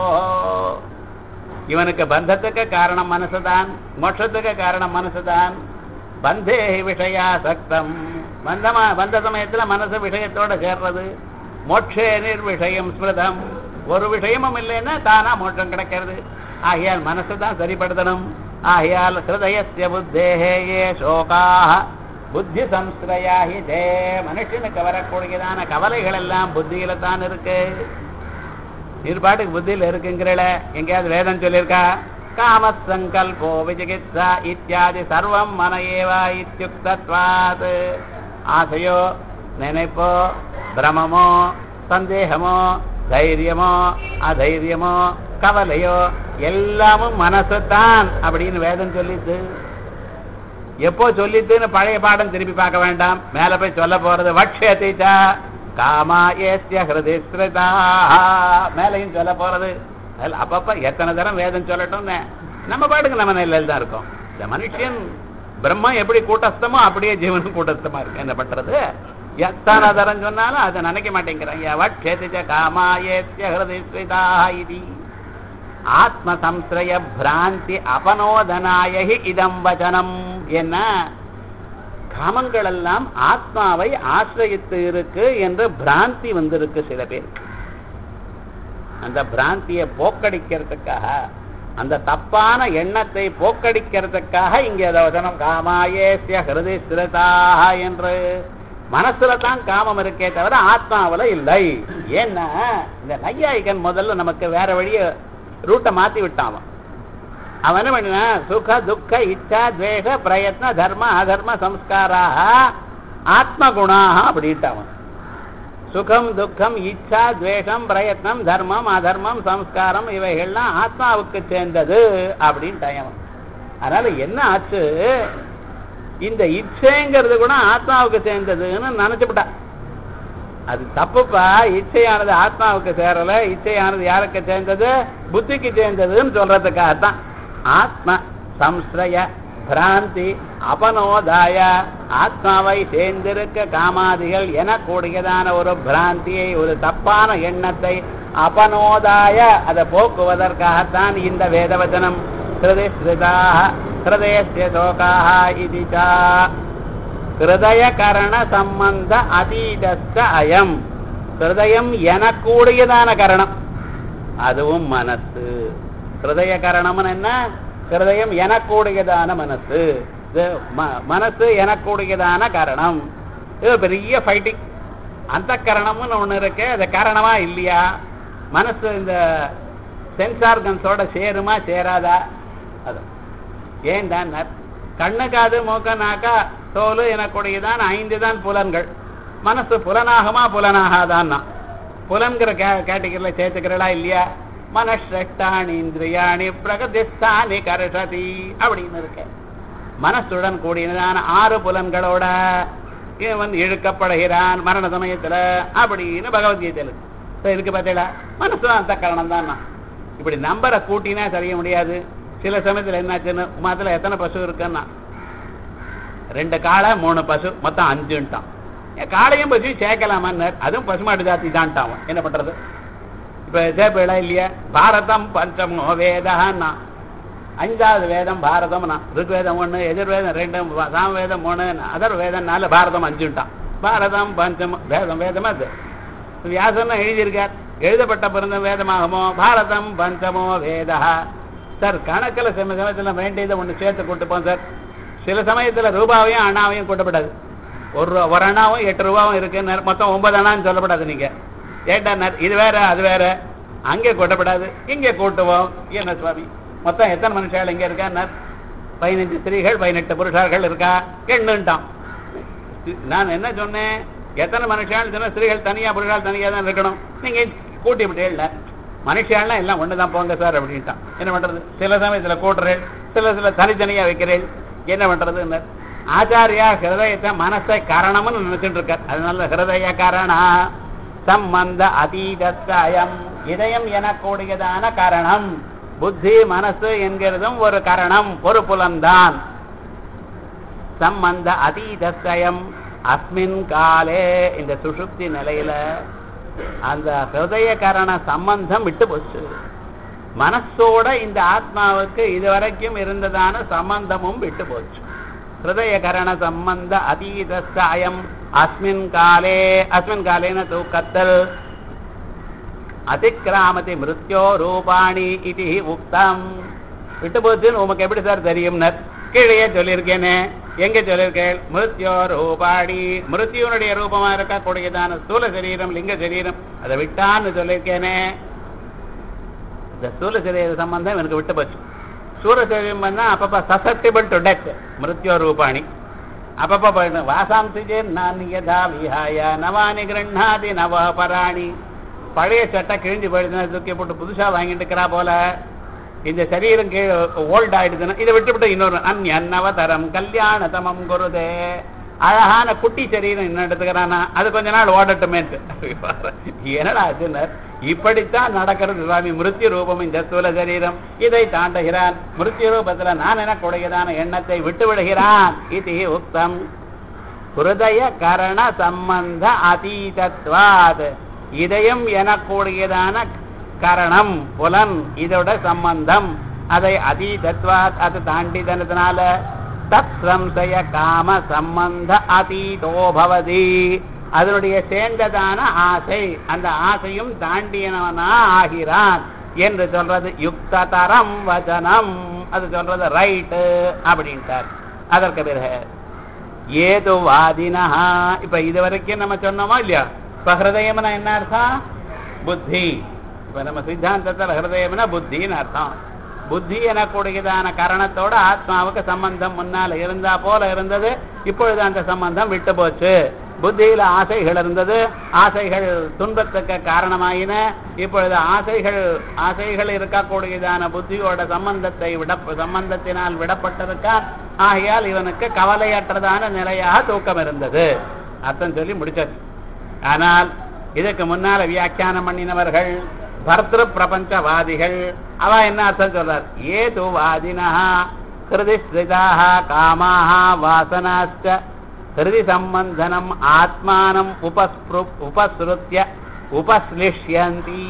இவனுக்கு பந்தத்துக்கு காரணம் மனசுதான் மோட்சத்துக்கு காரணம் மனசுதான் பந்தே விஷயா சக்தம் பந்தமா பந்த சமயத்துல மனசு விஷயத்தோட சேர்றது மோட்சே நிர்விஷயம் ஸ்மிருதம் ஒரு விஷயமும் இல்லைன்னா தானா மோட்சம் கிடைக்கிறது ஆகையால் மனசு தான் சரிப்படுத்தணும் ஆகையால் ஹிருதயஸ்ய புத்தேஹே ஏ சோகாக புத்தி சம்ஸ்ரயாஹி தே மனுஷனுக்கு வரக்கூடியதான கவலைகள் எல்லாம் புத்தியில தான் இருக்கு இருபாட்டுக்கு புத்தியில இருக்குங்கிறல எங்கேயாவது வேதம் சொல்லியிருக்கா காமசங்கல்போ விஜிகித்சா இத்தியாதி சர்வம் மன ஏவா இத்தியுக்தத்வாத் ஆசையோ நினைப்போ பிரமமோ சந்தேகமோ தைரியமோ அதைரியமோ கவலையோ எல்லாமும் மனசு தான் அப்படின்னு வேதம் சொல்லிட்டு எப்போ சொல்லிட்டுன்னு பழைய பாடம் திருப்பி பார்க்க வேண்டாம் மேல போய் சொல்ல போறது வட்சேதா காமா ஏத்திய ஹிருதிஸ்ருதா மேலையும் சொல்ல போறது அதுல அப்பப்ப எத்தனை தரம் வேதம் சொல்லட்டும்னு நம்ம பாட்டுக்கு நம்ம நிலையில தான் இருக்கோம் இந்த மனுஷன் பிரம்மம் எப்படி கூட்டஸ்தமோ அப்படியே ஜீவனும் கூட்டஸ்தமா இருக்கு என்ன பண்றது எத்தனை தரம் சொன்னாலும் அதை நினைக்க மாட்டேங்கிறாங்க வட்சேதிச்ச காமாயேத்திய ஹிருதிஸ்ருதா இது ஆத்ம சம்ஸ்ரய பிராந்தி அபனோதனாயகி இதம் வச்சனம் என்ன காமங்கள் எல்லாம் ஆத்மாவை ஆசிரயித்து இருக்கு என்று பிராந்தி வந்திருக்கு சில பேர் அந்த பிராந்தியை போக்கடிக்கிறதுக்காக அந்த தப்பான எண்ணத்தை போக்கடிக்கிறதுக்காக இங்கே அந்த வசனம் காமாயேசிய ஹிருதி ஸ்திரதாக என்று மனசுல தான் காமம் இருக்கே தவிர ஆத்மாவுல இல்லை ஏன்னா இந்த நையாயிகன் முதல்ல நமக்கு வேற வழிய ரூட்டை மாத்தி விட்டான் அவன் அவன் என்ன பண்ணினா சுக துக்க இச்சா துவேஷ பிரயத்ன தர்ம அதர்ம சம்ஸ்காராக ஆத்மகுணாக அப்படின்ட்டான் சுகம் துக்கம் இச்சா துவேஷம் பிரயத்னம் தர்மம் அதர்மம் சம்ஸ்காரம் இவைகள்லாம் ஆத்மாவுக்கு சேர்ந்தது அப்படின்ட்டான் அவன் அதனால என்ன ஆச்சு இந்த இச்சைங்கிறது கூட ஆத்மாவுக்கு சேர்ந்ததுன்னு நினைச்சுவிட்டான் அது தப்புப்பா இச்சையானது ஆத்மாவுக்கு சேரல இச்சையானது யாருக்கு சேர்ந்தது புத்திக்கு சேர்ந்ததுன்னு சொல்றதுக்காகத்தான் ஆத்ம சம்ஸ்ரய பிராந்தி அபனோதாய ஆத்மாவை சேர்ந்திருக்க காமாதிகள் எனக்கூடியதான ஒரு பிராந்தியை ஒரு தப்பான எண்ணத்தை அபனோதாய அதை போக்குவதற்காகத்தான் இந்த வேதவச்சனம் ஹிருதி ஸ்ருதாக ஹிருதயஸ்ய சோகாः இது ச ஹிருதய கரண சம்பந்த அதீதஸ்த அயம் ஹிருதயம் எனக்கூடியதான கரணம் அதுவும் மனசு ஹிருதய கரணம்னு என்ன ஹிருதயம் எனக்கூடியதான மனசு இது ம- மனசு எனக்கூடியதான காரணம் இது பெரிய ஃபைட்டிங் அந்த கரணம்னு ஒண்ணு இருக்கு அது காரணமா இல்லையா மனசு இந்த சென்ஸ் ஆர்கன்ஸோட சேருமா சேராதா அது ஏன் கண்ணு காது மூக்க நாக்கா தோல் எனக்கூடியதான் ஐந்து தான் புலன்கள் மனசு புலனாகுமா புலனாகாதான் புலன்கிற கே கேட்டகரியில் சேர்த்துக்கிறளா இல்லையா மனஷ்டாணி இந்திரியாணி பிரகதிஸ்தானி கரசதி அப்படின்னு இருக்கு மனசுடன் கூடியதான ஆறு புலன்களோட இவன் வந்து இழுக்கப்படுகிறான் மரண சமயத்துல அப்படின்னு பகவத்கீதையில் இருக்கு. So, இதுக்கு பார்த்தீங்களா மனசு அந்த காரணம் தான் இப்படி நம்பரை கூட்டினா சரிய முடியாது சில சமயத்துல என்னாச்சுன்னு மதத்துல எத்தனை பசு இருக்குன்னா ரெண்டு காளை மூணு பசு மொத்தம் அஞ்சுன்ட்டான் ஏன் காளையும் பசு சேர்க்கலாமான்னு அதுவும் பசுமாட்டு ஜாதி தான்ட்டான் அவன். என்ன பண்றது இப்ப சேப்பேடா இல்லையா பாரதம் பஞ்சமோ வேதன்னா அஞ்சாவது வேதம் பாரதம் ருக்வேதம் ஒண்ணு எதிர்வேதம் ரெண்டு வ- சாமவேதம் மூணு அதர் வேதம் நாலு பாரதம் அஞ்சுட்டான் பாரதம் பஞ்சம் வேதம் வேதமா அது வியாசன் எழுதியிருக்கார் எழுதப்பட்ட பிறந்த வேதமாகுமோ பாரதம் பஞ்சமோ வேதா சார் கணக்கில் சில சமயத்தில் வேண்டியதை ஒன்று சேர்த்து கூட்டுப்போம் சார் சில சமயத்தில் ரூபாவையும் அண்ணாவையும் கூட்டப்படாது ஒரு ரூபா ஒரு அண்ணாவும் எட்டு ரூபாவும் இருக்கு மொத்தம் ஒன்பது அண்ணான்னு சொல்லப்படாது நீங்க ஏட்டா நர் இது வேற அது வேற அங்கே கூட்டப்படாது இங்கே கூட்டுவோம் என்ன சுவாமி மொத்தம் எத்தனை மனுஷால் இங்க இருக்கா நர் பதினஞ்சு ஸ்திரீகள் பதினெட்டு புருஷார்கள் இருக்கா எண்ணுன்ட்டான் நான் என்ன சொன்னேன் எத்தனை மனுஷால் சொன்ன ஸ்திரீகள் தனியா புருஷால் தனியா தான் இருக்கணும் நீங்க கூட்டி விட்டேல்ல மனுஷாலாம் எல்லாம் ஒண்ணுதான் போங்க சார் அப்படின்ட்டான் என்ன பண்றது சில சமயத்துல கூட்டுறேன் சில சில தனித்தனியா வைக்கிறேன் என்ன பண்றது ஆச்சாரியா ஹிருதயத்தை மனசை காரணம்னு நினைச்சிட்டு இருக்கார் அதனால ஹிருதய காரணா சம்பந்த அதீதஸ்த அயம் இதயம் எனக்கூடியதான காரணம் புத்தி மனசு என்கிறதும் ஒரு காரணம் ஒரு புலன்தான் சம்பந்த அதீதஸ்தயம் அஸ்மின் காலே இந்த சுஷுப்தி நிலையில அந்த ஹிருதய கரண சம்பந்தம் விட்டு போச்சு மனசோட இந்த ஆத்மாவுக்கு இதுவரைக்கும் இருந்ததான சம்பந்தமும் விட்டு போச்சு ஹிருதய கரண சம்பந்த அதீதஸ்தாயம் அஸ்மின் காலே அஸ்மின் காலேன தூக்கத்தல் அதிக்கிராமதி மிருத்யோ ரூபாணி இது உக்தம் விட்டு போச்சுன்னு உமக்கு எப்படி சார் தெரியும்னர் கீழே சொல்லியிருக்கேனே எங்க சொல்லியிருக்கேன் மிருத்யோ ரூபாணி மிருத்யுனுடைய ரூபமா இருக்கக்கூடியதான ஸ்தூல சரீரம் லிங்க சரீரம் அதை விட்டான்னு சொல்லியிருக்கேனே இந்த ஸ்தூல சரீர சம்பந்தம் எனக்கு விட்டு போச்சு சூர சரீரம் பண்ணா அப்பப்ப சசப்டிபிள் டு டெத் மிருத்யோ ரூபாணி அப்பப்ப போயிடும் வாசாம்சி சேன் நான் யதா விஹாய நவானி கிருண்ணாதி நவ பராணி பழைய சட்டை கிழிஞ்சு போயிடுதுன்னா தூக்கி போட்டு புதுசா வாங்கிட்டு இருக்கிறா போல இந்த சரீரம் கீழே ஓல்ட் ஆயிடுதுன்னா இதை விட்டுவிட்டு இன்னொரு அந்நவதரம் கல்யாணதமம் குருதே அழகான குட்டி சரீரம் என்ன எடுத்துக்கிறானா அது கொஞ்ச நாள் ஓடட்டுமேன்ட்டு என்னடா ஆச்சுனர் இப்படித்தான் நடக்கிறது சுவாமி மிருத்யு ரூபம் இந்த ஸ்தூல சரீரம் இதை தாண்டுகிறான் மிருத்யு ரூபத்துல நான் என கூடியதான எண்ணத்தை விட்டு விடுகிறான் இது உக்தம் ஹிருதய கரண சம்பந்த அதீதத்வாத் இதயம் எனக்கூடியதான கரணம் புலன் இதோட சம்பந்தம் அதை அதீதத்வாத் அது தாண்டிதனதுனால தத் சம்சய காம சம்பந்த அதீதோ பவதி அதனுடைய சேர்ந்ததான ஆசை அந்த ஆசையும் தாண்டியனவனா ஆகிறான் என்று சொல்றது யுக்ததரம் வச்சனம் அது சொல்றது ரைட்டு அப்படின்ட்டார் அதற்கு பிறகு ஏது வாதினா இப்ப இது வரைக்கும் நம்ம சொன்னோமா இல்லையா இப்ப ஹிருதயம்னா என்ன அர்த்தம் புத்தி இப்ப நம்ம சித்தாந்தத்துல ஹிருதயம்னா புத்தின்னு அர்த்தம் புத்தி எனக்கூடியதான காரணத்தோட ஆத்மாவுக்கு சம்பந்தம் முன்னால இருந்தா போல இருந்தது இப்பொழுது அந்த சம்பந்தம் விட்டு போச்சு புத்தியில ஆசைகள் இருந்தது ஆசைகள் துன்பத்துக்கு காரணமாயின இப்பொழுது ஆசைகள் ஆசைகள் இருக்கக்கூடியதான புத்தியோட சம்பந்தத்தை விட சம்பந்தத்தினால் விடப்பட்டிருக்கான் ஆகையால் இவனுக்கு கவலையற்றதான நிலையாக தூக்கம் இருந்தது அர்த்தம் சொல்லி முடிச்சாச்சு ஆனால் இதுக்கு முன்னால வியாக்கியானம் பண்ணினவர்கள் பர்திரு பிரபஞ்சவாதிகள் அவ என்ன அர்த்தம் சொல்றார் ஏது வாதினா ஹிருதி ஸ்ரிதாக காமாக வாசனாச்ச ஹிருதி சம்பந்தனம் ஆத்மானம் உபஸ்ரு உபஸ்ருத்திய உபஸ்லிஷ்யந்தி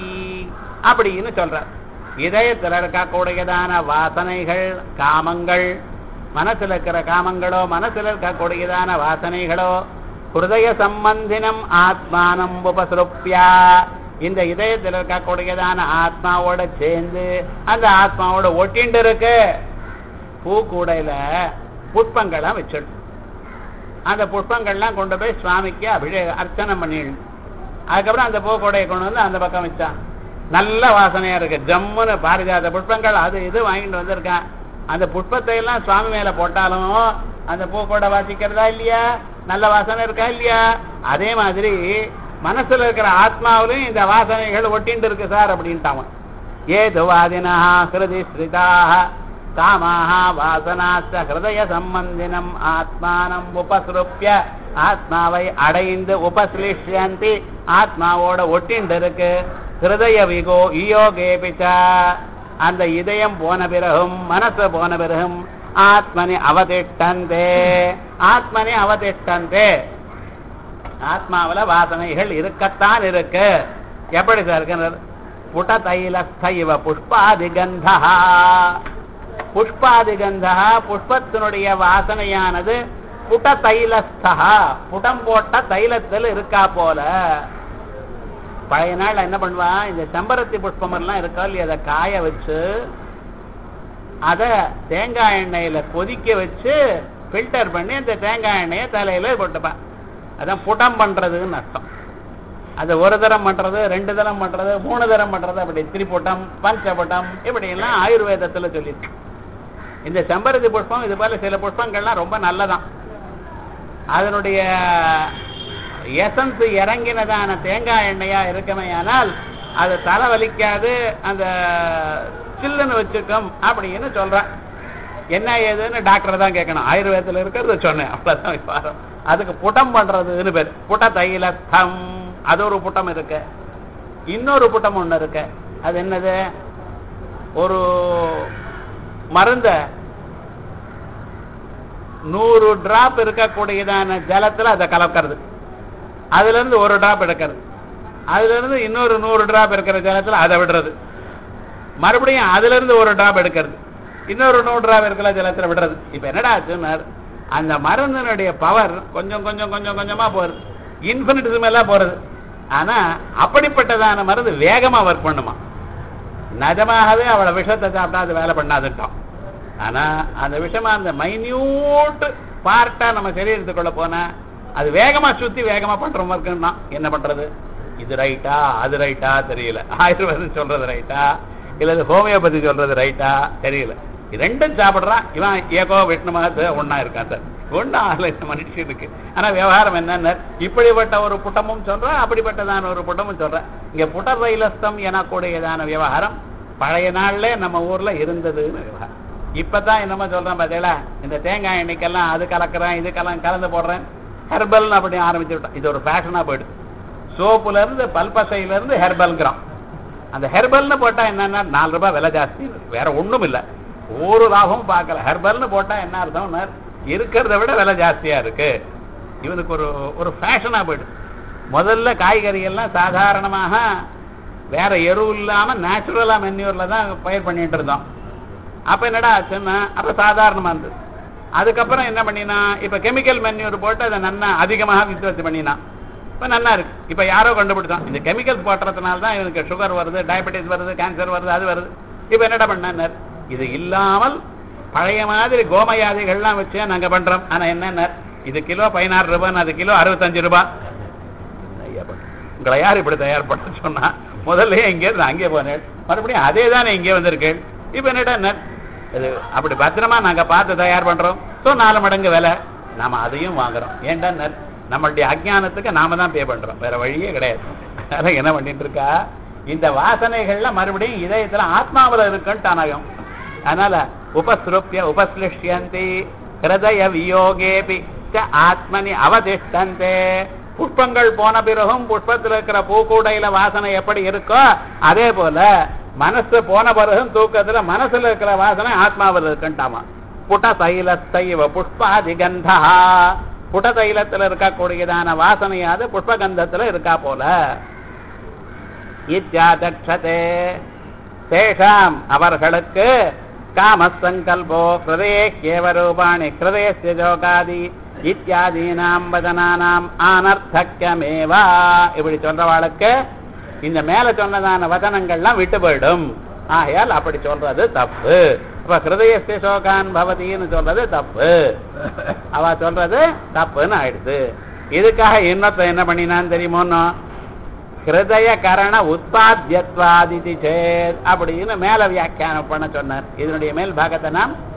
அப்படின்னு சொல்றார் இதயத்தில் இருக்கக்கூடியதான வாசனைகள் காமங்கள் மனசுல இருக்கிற காமங்களோ மனசுல இருக்கக்கூடியதான வாசனைகளோ ஹிருதய சம்பந்தினம் ஆத்மானம் உபசுருப்பியா இந்த இதயத்தில் இருக்கக்கூடியதான ஆத்மாவோட சேர்ந்து அந்த ஆத்மாவோட ஒட்டிண்டு இருக்கு பூக்கூடையில புஷ்பங்களை வச்சிடும் அந்த புஷ்பங்கள்லாம் கொண்டு போய் சுவாமிக்கு அபிஷேக அர்ச்சனை பண்ணிடணும் அதுக்கப்புறம் அந்த பூக்கூடையை கொண்டு வந்து அந்த பக்கம் வச்சான் நல்ல வாசனையா இருக்கு ஜம்முன்னு பாரிஜாத புஷ்பங்கள் அது இது வாங்கிட்டு வந்திருக்கான் அந்த புஷ்பத்தை எல்லாம் சுவாமி மேல போட்டாலும் அந்த பூக்கூடை வாசிக்கிறதா இல்லையா நல்ல வாசனை இருக்கா இல்லையா அதே மாதிரி மனசுல இருக்கிற ஆத்மாவிலும் இந்த வாசனைகள் ஒட்டிண்டு இருக்கு சார் அப்படின்ட்டாங்க ஏது வாதினா ஹிருதி ஸ்ரிதாக காமாக வாசனாச்ச ஹிருதய சம்பந்தினம் ஆத்மானம் உபஸ்ருப்பிய ஆத்மாவை அடைந்து உபஸ்லிஷ்யந்தி ஆத்மாவோட ஒட்டிண்டு இருக்கு ஹிருதய விகோ இயோகேபிச்ச அந்த இதயம் போன பிறகும் மனசு போன பிறகும் ஆத்மனி அவதிஷ்டந்தே ஆத்மனி அவதிஷ்டந்தே ஆத்மாவுல வாசனைகள் இருக்கத்தான் இருக்கு எப்படி சார் இருக்கு புட தைலஸ்த இவ புஷ்பாதிகந்தா புஷ்பாதிகந்தா புஷ்பத்தினுடைய வாசனையானது புட தைலஸ்தா புடம் போட்ட தைலத்தில் இருக்கா போல பழைய நாள் என்ன பண்ணுவான் இந்த செம்பருத்தி புஷ்பம் எல்லாம் இருக்கா இல்லையா அதை காய வச்சு அத தேங்காய் எண்ணெயில கொதிக்க வச்சு ஃபில்டர் பண்ணி அந்த தேங்காய் எண்ணெயை தலையில போட்டுப்பான் அதான் புடம் பண்றதுன்னு அர்த்தம் அது ஒரு தரம் பண்றது ரெண்டு தரம் பண்றது மூணு தரம் பண்றது அப்படி திரிபுட்டம் பஞ்சபுட்டம் இப்படி எல்லாம் ஆயுர்வேதத்துல சொல்லியிருக்கு இந்த செம்பருத்தி புஷ்பம் இது போல சில புஷ்பங்கள்லாம் ரொம்ப நல்லதான் அதனுடைய எசன்ஸ் இறங்கினதான தேங்காய் எண்ணெயா இருக்கமையானால் அது தலை வலிக்காது அந்த சில்லுன்னு வச்சுக்கும் அப்படின்னு சொல்றேன் என்ன ஏதுன்னு டாக்டர் தான் கேட்கணும் ஆயுர்வேதத்தில் இருக்கிறத சொன்னேன் அவ்வளவுதான் விவகாரம் அதுக்கு புட்டம் பண்றதுன்னு பேர் புட்ட தைலத்தம் அது ஒரு புட்டம் இருக்கு இன்னொரு புட்டம் ஒண்ணு இருக்கு அது என்னது ஒரு மருந்த நூறு டிராப் இருக்கக்கூடியதான ஜலத்துல அதை கலக்கிறது அதுல இருந்து ஒரு டிராப் எடுக்கிறது அதுல இருந்து இன்னொரு நூறு டிராப் இருக்கிற ஜலத்துல அதை விடுறது மறுபடியும் அதுல இருந்து ஒரு டிராப் எடுக்கிறது இன்னொரு நூறு டிராப் இருக்கிற ஜலத்துல விடுறது இப்ப என்னடா ஆச்சுன்னார் அந்த மருந்தினுடைய பவர் கொஞ்சம் கொஞ்சம் கொஞ்சம் கொஞ்சமா போறது இன்ஃபினிட்டிசம் போறது ஆனா அப்படிப்பட்டதான மருந்து வேகமா ஒர்க் பண்ணுமா நிஜமாகவே அவளை விஷத்தை சாப்பிட்டா அது வேலை பண்ணாதுட்டோம் ஆனா அந்த விஷமா அந்த மைன்யூட் பார்ட்டா நம்ம சரீரத்துக்குள்ள போனா அது வேகமா சுத்தி வேகமா பண்ற ஒர்க்குன்னா என்ன பண்றது இது ரைட்டா அது ரைட்டா தெரியல ஆயுர்வேதம் சொல்றது ரைட்டா இல்ல இது ஹோமியோபதி சொல்றது ரைட்டா தெரியல இது ரெண்டும் சாப்பிடுறான் இவன் ஏகோ விஷ்ணுமாத்து ஒன்னா இருக்கான் சார் ஒன்னும் ஆகல இந்த மனுஷனுக்கு ஆனா விவகாரம் என்னன்னு இப்படிப்பட்ட ஒரு புட்டமும் சொல்றான் அப்படிப்பட்டதான ஒரு புட்டமும் சொல்றேன் இங்க புட்ட வைலஸ்தம் எனக்கூடியதான விவகாரம் பழைய நாள்ல நம்ம ஊர்ல இருந்ததுன்னு விவகாரம் இப்பதான் என்னமோ சொல்றேன் பாத்தீங்களா இந்த தேங்காய் எண்ணெய்க்கெல்லாம் அது கலக்குறேன் இது கல கலந்து போடுறேன் ஹெர்பல்னு அப்படி ஆரம்பிச்சு விட்டோம் இது ஒரு ஃபேஷனா போயிடுது சோப்புல இருந்து பல்பசையில இருந்து ஹெர்பல்ங்கிறோம் அந்த ஹெர்பல்னு போட்டா என்னன்னா நாலு ரூபாய் விலை ஜாஸ்தி வேற ஒண்ணும் இல்ல ஒரு லாபமும் பார்க்கல ஹெர்பல்னு போட்டா என்ன அர்த்தம்னா இருக்கிறத விட விலை ஜாஸ்தியா இருக்கு இவனுக்கு ஒரு ஒரு ஃபேஷனா போயிடுது முதல்ல காய்கறி எல்லாம் சாதாரணமாக வேற எருவு இல்லாம நேச்சுரலா மென்யூர்ல தான் பயிர் பண்ணிட்டு இருந்தோம் அப்ப என்னடா ஆச்சுன்னா அப்ப சாதாரணமா இருந்தது அதுக்கப்புறம் என்ன பண்ணினா இப்ப கெமிக்கல் மென்யூர் போட்டு அதை நன்னா அதிகமாக வித்துவத்து பண்ணினான் இப்ப நல்லா இருக்கு இப்ப யாரோ கண்டுபிடிச்சான் இந்த கெமிக்கல்ஸ் போட்டுறதுனால தான் இவனுக்கு சுகர் வருது டயபெட்டிஸ் வருது கேன்சர் வருது அது வருது இப்ப என்னடா பண்ணார் இது இல்லாமல் பழைய மாதிரி கோமயாதிகள்லாம் வச்சு நாங்க பண்றோம் ஆனா என்ன இது கிலோ பதினாறு ரூபாய் அது கிலோ அறுபத்தஞ்சு ரூபாய் ஐயா பண்ணு. உங்களை யார் இப்படி தயார் பண்ண சொன்னா முதல்ல இங்க இருந்து அங்கே போனேன் மறுபடியும் அதே தானே இங்கே வந்திருக்கேன் இப்ப என்னடா என்ன இது அப்படி பத்திரமா நாங்க பார்த்து தயார் பண்றோம் சோ நாலு மடங்கு விலை நாம அதையும் வாங்குறோம் ஏன்டா நர் நம்மளுடைய அஜ்ஞானத்துக்கு நாம தான் பே பண்றோம் வேற வழியே கிடையாது அதனால என்ன பண்ணிட்டு இருக்கா இந்த வாசனைகள்ல மறுபடியும் இதயத்துல ஆத்மாவுல இருக்குன்ட்டு அனகம் அதனால உபஸ்ருப்பிய உபஸ்லிஷ்யந்தி ஹிருதய வியோகேபி ச ஆத்மனி அவதிஷ்டந்தே புஷ்பங்கள் போன பிறகும் புஷ்பத்தில் இருக்கிற பூக்கூடையில வாசனை எப்படி இருக்கோ அதே போல மனசு போன பிறகும் தூக்கத்துல மனசுல இருக்கிற வாசனை ஆத்மாவில் இருக்குன்ட்டாமா புட தைலத்தைவ புஷ்பாதிகந்தா புட தைலத்துல இருக்கக்கூடியதான வாசனையாவது புஷ்பகந்தத்துல இருக்கா போல இத்தியாதக்ஷதே தேஷாம் அவர்களுக்கு காமசங்கல்போ ஹிருதயே கேவரூபாணி ஹிருதயஸ்ய ஜோகாதி இத்தியாதீனாம் வதனானாம் ஆனர்த்தக்கமேவா இப்படி சொல்றவாளுக்கு இந்த மேல சொன்னதான வதனங்கள்லாம் விட்டு போயிடும் ஆகையால் அப்படி சொல்றது தப்பு அப்ப ஹிருதயஸ்ய சோகான் பவதின்னு சொல்றது தப்பு அவ சொல்றது தப்புன்னு ஆயிடுது இதுக்காக இன்னொருத்த என்ன பண்ணினான்னு தெரியுமோன்னு ஹிருதய கரண உற்பத்தியத்வாதிதி சேத் அப்படின்னு மேல வியாக்கியானம் பண்ண சொன்னார் இதனுடைய மேல் பாகத்தை நாம்